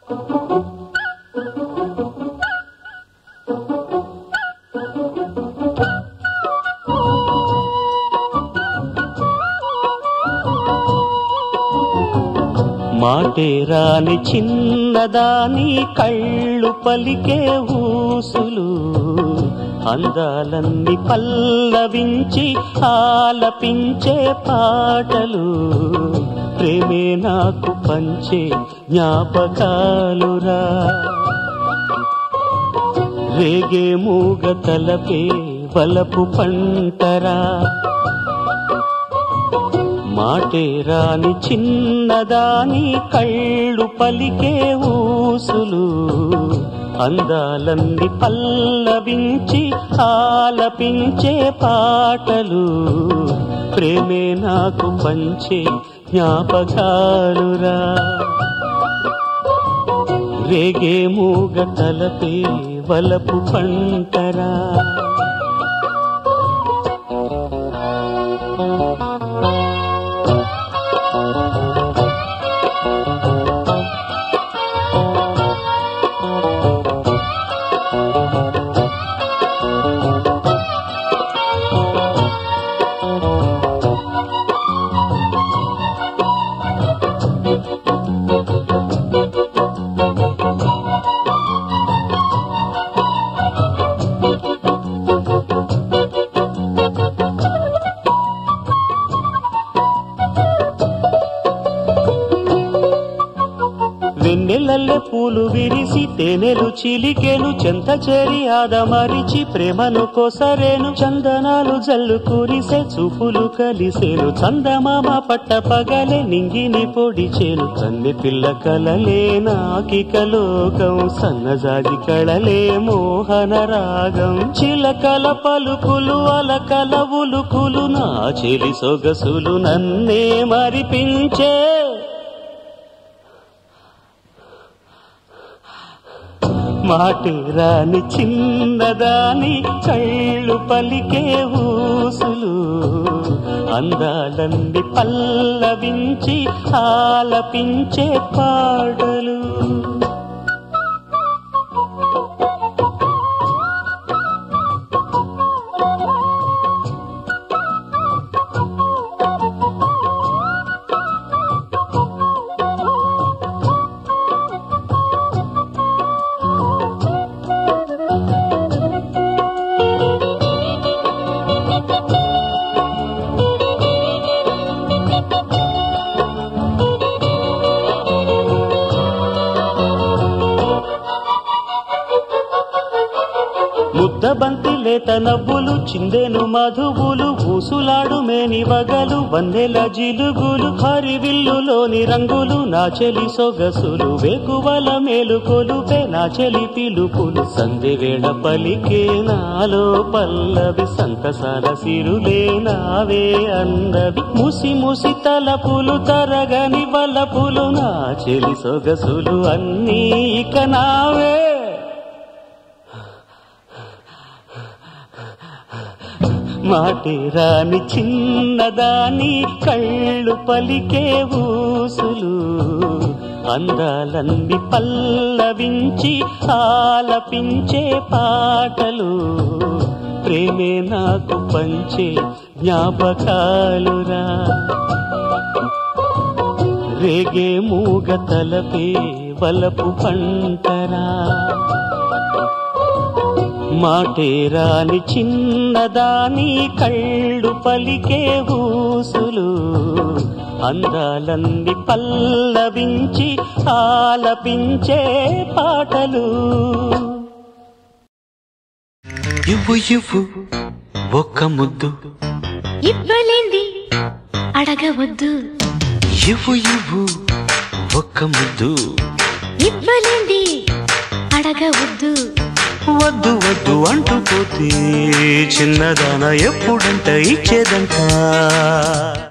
మాటే రాని చిన్నదాని కళ్ళు పలికే ఊసులు అందాలన్నీ పల్లవించి ఆలపించే పాటలు ప్రేమే నాకు పంచే జ్ఞాపకాలురా రేగే మూగ తలపే వలపు పంటరా మాటే రాని చిన్నదాని కళ్ళు పలికే ఊసులు అందాలన్నీ పల్లవించి ఆలపించే పాటలు ప్రేమే నాకు పంచే జ్ఞాపకాలురా రేగే మూగ తలపే వలపు పంటరా వెన్నెలల్లె పూలు విరిసి తేనెలు చిలికెను చెంత చేరి ఆదమరిచి ప్రేమను కొసరేను చందనాలు జల్లు కురిసే చూపులు కలిసేను చందమామ పట్ట పగలే నింగిని పొడిచేను కన్నె పిల్ల కలలే నాకిక లోకం సన్నజాజి కళలే మోహన రాగం చిలకల పలుకులు అలకల ఉలుకులు నా చెలి సొగసులు నన్నే మరిపించే మాటి రాని చిన్నదాని కళ్ళు పలికే ఊసులు అందాలన్నీ పల్లవించి ఆలపించే పాటలు ముద్దబంతి లేత నవ్వులు చిందెను మధువులు ఊసులాడు మేని వగలు వందెల జిలుగులు హరివిల్లులోని రంగులు నా చెలి సొగసులు వేకువల మేలుకొలుపే నా చెలి పిలుపులు సంధి వేళ పలికే నాలో పల్లవి సంతసాల సిరులే నావే అందవి ముసి ముసి తలపులు తరగని వలపులు నా చెలి సొగసులు అన్నీ ఇక నావే మాటి రాని చిన్నదాని కళ్ళు పలికే ఊసులు అందాలన్నీ పల్లవించి ఆలపించే పాటలు ప్రేమే నాకు పంచే జ్ఞాపకాలురా రేగే మూగ తలపే వలపు పంటరా మాటే రాని చిన్నదాని కళ్ళు పలికే ఊసులు అందాలన్నీ పల్లవించి ఆలపించే పాటలు ఇవ్వు ఇవ్వు ఒక్క ముద్దు ఇవ్వలేంది అడగవద్దు ఇవ్వు ఇవ్వు ఒక్క ముద్దు ఇవ్వలేంది అడగవద్దు వద్దు వద్దు అంటూ పోతే చిన్నదాన ఎప్పుడంట ఇచ్చేదంట